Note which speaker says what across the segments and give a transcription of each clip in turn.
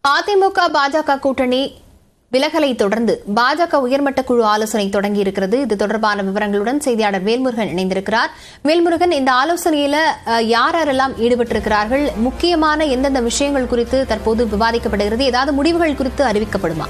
Speaker 1: அதிமுக பாஜக கூட்டணி விலகலை தொடர்ந்து பாஜக உயர்மட்ட குழு ஆலோசனை தொடங்கி இருக்கிறது இது தொடர்பான விவரங்களுடன் செய்தியாளர் வேல்முருகன் இணைந்திருக்கிறார் வேல்முருகன் இந்த ஆலோசனையில அஹ், யார் யாரெல்லாம் ஈடுபட்டிருக்கிறார்கள் முக்கியமான எந்தெந்த விஷயங்கள் குறித்து தற்போது விவாதிக்கப்படுகிறது ஏதாவது முடிவுகள் குறித்து அறிவிக்கப்படுமா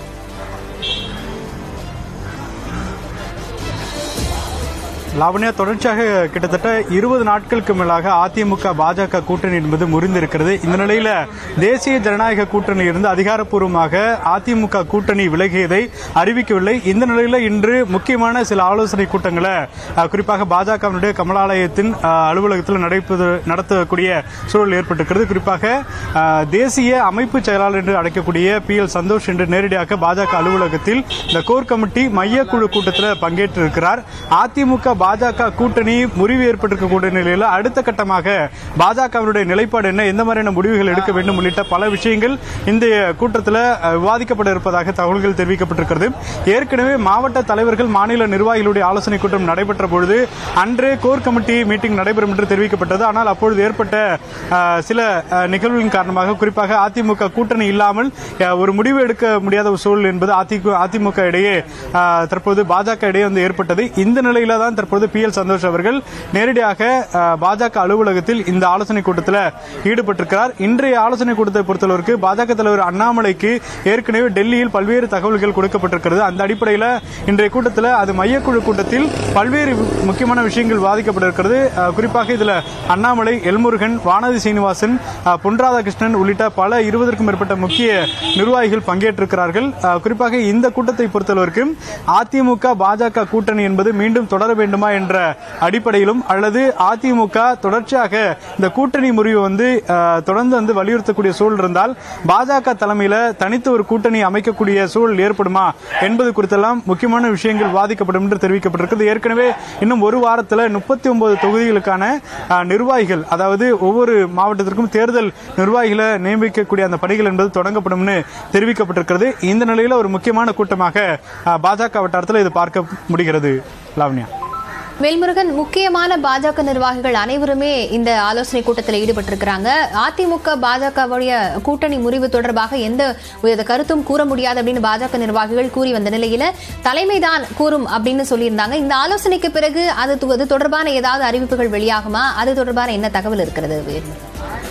Speaker 2: லாவண்யா தொடர்ச்சியாக கிட்டத்தட்ட இருபது நாட்களுக்கு மேலாக அதிமுக பாஜக கூட்டணி என்பது முறிந்திருக்கிறது இந்த நிலையில தேசிய ஜனநாயக கூட்டணியில் இருந்து அதிகாரப்பூர்வமாக அதிமுக கூட்டணி விலகியதை அறிவிக்கவில்லை இந்த நிலையில இன்று முக்கியமான சில ஆலோசனை கூட்டங்களை அஹ், குறிப்பாக பாஜகவினுடைய கமலாலயத்தின் அஹ், அலுவலகத்தில் நடைபெறு நடத்தக்கூடிய சூழல் ஏற்பட்டிருக்கிறது குறிப்பாக அஹ், தேசிய அமைப்பு செயலாளர் என்று அழைக்கக்கூடிய பி எல் சந்தோஷ் என்று நேரடியாக பாஜக அலுவலகத்தில் இந்த கோர் கமிட்டி மையக்குழு கூட்டத்தில் பங்கேற்றிருக்கிறார் அதிமுக பாஜக கூட்டணி முறிவு ஏற்பட்டிருக்கக்கூடிய நிலையில் அடுத்த கட்டமாக பாஜகவினுடைய நிலைப்பாடு என்ன எந்த மாதிரியான முடிவுகள் எடுக்க வேண்டும் உள்ளிட்ட பல விஷயங்கள் இந்த கூட்டத்தில் அஹ், விவாதிக்கப்பட இருப்பதாக தகவல்கள் தெரிவிக்கப்பட்டிருக்கிறது ஏற்கனவே மாவட்ட தலைவர்கள் மாநில நிர்வாகிகளுடைய ஆலோசனை கூட்டம் நடைபெற்ற பொழுது அன்றே கோர் கமிட்டி மீட்டிங் நடைபெறும் என்று தெரிவிக்கப்பட்டது ஆனால் அப்பொழுது ஏற்பட்ட அஹ், சில அஹ், நிகழ்வுகளின் காரணமாக குறிப்பாக அதிமுக கூட்டணி இல்லாமல் அஹ், ஒரு முடிவு எடுக்க முடியாத ஒரு சூழல் என்பது அதிமுக அதிமுக இடையே அஹ், தற்போது பாஜக இடையே வந்து ஏற்பட்டது இந்த நிலையில தான் தற்போது பி எல் சந்தோஷ் அவர்கள் நேரடியாக அஹ், பாஜக அலுவலகத்தில் இந்த ஆலோசனை கூட்டத்தில் ஈடுபட்டிருக்கிறார் இன்றைய ஆலோசனை கூட்டத்தை பொறுத்தளவிற்கு பாஜக தலைவர் அண்ணாமலைக்கு ஏற்கனவே டெல்லியில் பல்வேறு தகவல்கள் கொடுக்கப்பட்டிருக்கிறது அந்த அடிப்படையில் இன்றைய கூட்டத்தில் அது மையக்குழு கூட்டத்தில் பல்வேறு முக்கியமான விஷயங்கள் விவாதிக்கப்பட்டிருக்கிறது அஹ், குறிப்பாக இதுல அண்ணாமலை எல்முருகன் வானதி சீனிவாசன் அஹ், பொன் ராதாகிருஷ்ணன் உள்ளிட்ட பல இருபதற்கும் மேற்பட்ட முக்கிய நிர்வாகிகள் பங்கேற்றிருக்கிறார்கள் அஹ், குறிப்பாக இந்த கூட்டத்தை பொறுத்தளவிற்கு அதிமுக பாஜக கூட்டணி என்பது மீண்டும் தொடர வேண்டுமா என்ற அடிப்படையிலும் அல்லது அதிமுக தொடர்ச்சியாக இந்த கூட்டணி முறிவு வந்து அஹ், தொடர்ந்து வந்து வலியுறுத்தக்கூடிய சூழல் இருந்தால் பாஜக தலைமையில தனித்து ஒரு கூட்டணி அமைக்கக்கூடிய சூழல் ஏற்படுமா என்பது குறித்தெல்லாம் முக்கியமான விஷயங்கள் விவாதிக்கப்படும் என்று தெரிவிக்கப்பட்டிருக்கிறது ஏற்கனவே இன்னும் ஒரு வாரத்தில் முப்பத்தி ஒன்பது தொகுதிகளுக்கான அஹ், நிர்வாகிகள் அதாவது ஒவ்வொரு மாவட்டத்திற்கும் தேர்தல் நிர்வாகிகளை நியமிக்கக்கூடிய அந்த பணிகள் என்பது தொடங்கப்படும்னு தெரிவிக்கப்பட்டிருக்கிறது இந்த நிலையில ஒரு முக்கியமான கூட்டமாக அஹ், பாஜக வட்டாரத்தில் இது பார்க்க முடிகிறது லாவண்யா
Speaker 1: வேல்முருகன் முக்கியமான பாஜக நிர்வாகிகள் அனைவருமே இந்த ஆலோசனை கூட்டத்தில் ஈடுபட்டிருக்கிறாங்க அதிமுக பாஜகவுடைய கூட்டணி முறிவு தொடர்பாக எந்த வித கருத்தும் கூற முடியாது அப்படின்னு பாஜக நிர்வாகிகள் கூறி வந்த நிலையில தலைமைதான் கூறும் அப்படின்னு சொல்லியிருந்தாங்க இந்த ஆலோசனைக்கு பிறகு அது து- அது தொடர்பான ஏதாவது அறிவிப்புகள் வெளியாகுமா அது தொடர்பான என்ன தகவல் இருக்கிறது வேல்முருகன்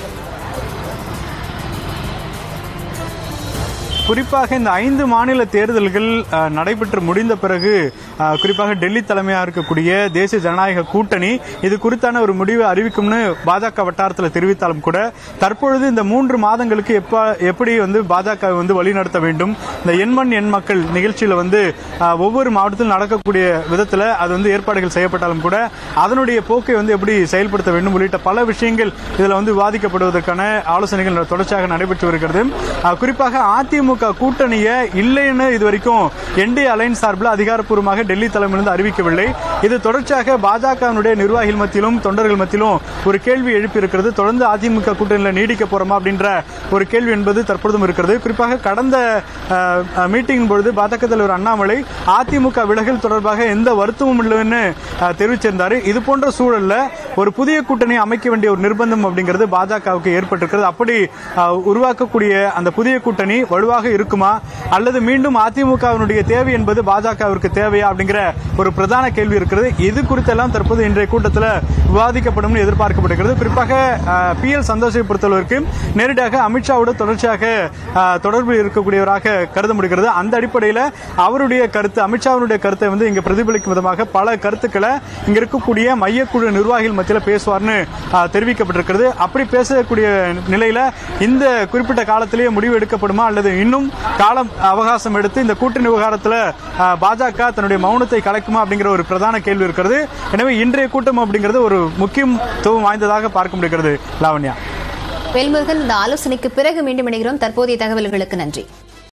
Speaker 2: குறிப்பாக இந்த ஐந்து மாநில தேர்தல்கள் அஹ், நடைபெற்று முடிந்த பிறகு அஹ், குறிப்பாக டெல்லி தலைமையாக இருக்கக்கூடிய தேசிய ஜனநாயக கூட்டணி இது குறித்தான ஒரு முடிவை அறிவிக்கும்னு பாஜக வட்டாரத்தில் தெரிவித்தாலும் கூட தற்பொழுது இந்த மூன்று மாதங்களுக்கு எப்ப எப்படி வந்து பாஜக வந்து வழிநடத்த வேண்டும் இந்த எண்மண் எண் மக்கள் நிகழ்ச்சியில் வந்து அஹ், ஒவ்வொரு மாவட்டத்திலும் நடக்கக்கூடிய விதத்தில் அது வந்து ஏற்பாடுகள் செய்யப்பட்டாலும் கூட அதனுடைய போக்கை வந்து எப்படி செயல்படுத்த வேண்டும் உள்ளிட்ட பல விஷயங்கள் இதில் வந்து விவாதிக்கப்படுவதற்கான ஆலோசனைகள் தொடர்ச்சியாக நடைபெற்று வருகிறது அஹ், குறிப்பாக அதிமுக கூட்டணியை இல்லைன்னு இது வரைக்கும் என்டி அலைன்ஸ் சார்பில் அதிகாரப்பூர்வமாக டெல்லி தலைமையிலிருந்து அறிவிக்கவில்லை இது தொடர்ச்சியாக பாஜகவினுடைய நிர்வாகிகள் மத்தியிலும் தொண்டர்கள் மத்தியிலும் ஒரு கேள்வி எழுப்பி இருக்கிறது தொடர்ந்து அதிமுக கூட்டணியில் நீடிக்க போறோமா அப்படின்ற ஒரு கேள்வி என்பது தற்பொழுதும் இருக்கிறது குறிப்பாக கடந்த மீட்டிங் பொழுது பாஜக தலைவர் அண்ணாமலை அதிமுக விலகல் தொடர்பாக எந்த வருத்தமும் இல்லைன்னு அஹ், தெரிவிச்சிருந்தாரு இது போன்ற சூழல்ல ஒரு புதிய கூட்டணி அமைக்க வேண்டிய ஒரு நிர்பந்தம் அப்படிங்கிறது பாஜகவுக்கு ஏற்பட்டிருக்கிறது அப்படி அஹ், உருவாக்கக்கூடிய அந்த புதிய கூட்டணி வலுவாக இருக்குமா அல்லது மீண்டும் அதிமுகவினுடைய தேவை என்பது பாஜகவிற்கு தேவையா அப்படிங்கிற ஒரு பிரதான கேள்வி இருக்கிறது இது குறித்தெல்லாம் தற்போது இன்றைய கூட்டத்தில் விவாதிக்கப்படும் எதிர்பார்க்கப்படுகிறது குறிப்பாக பி எல் சந்தோஷை பொறுத்தளவிற்கு நேரடியாக அமித்ஷாவோடு தொடர்ச்சியாக அஹ், தொடர்பு இருக்கக்கூடியவராக கருத முடிகிறது அந்த அடிப்படையில் அவருடைய கருத்து அமித்ஷாவினுடைய கருத்தை வந்து இங்க பிரதிபலிக்கும் விதமாக பல கருத்துக்களை இங்க இருக்கக்கூடிய மையக்குழு நிர்வாகிகள் மத்தியில் பேசுவார்னு அஹ், தெரிவிக்கப்பட்டிருக்கிறது அப்படி பேசக்கூடிய நிலையில இந்த குறிப்பிட்ட காலத்திலேயே முடிவு எடுக்கப்படுமா அல்லது இன்னும் காலம் அவகாசம் எடுத்து இந்த கூட்டணி விவகாரத்தில் அஹ், பாஜக தன்னுடைய மௌனத்தை கலைக்குமா அப்படிங்கிற ஒரு பிரதான கேள்வி இருக்கிறது எனவே இன்றைய கூட்டம் அப்படிங்கிறது ஒரு முக்கியத்துவம் வாய்ந்ததாக பார்க்க முடிகிறது லாவண்யா
Speaker 1: வேல்முருகன் இந்த ஆலோசனைக்கு பிறகு மீண்டும் இணைகிறோம் தற்போதைய தகவல்களுக்கு நன்றி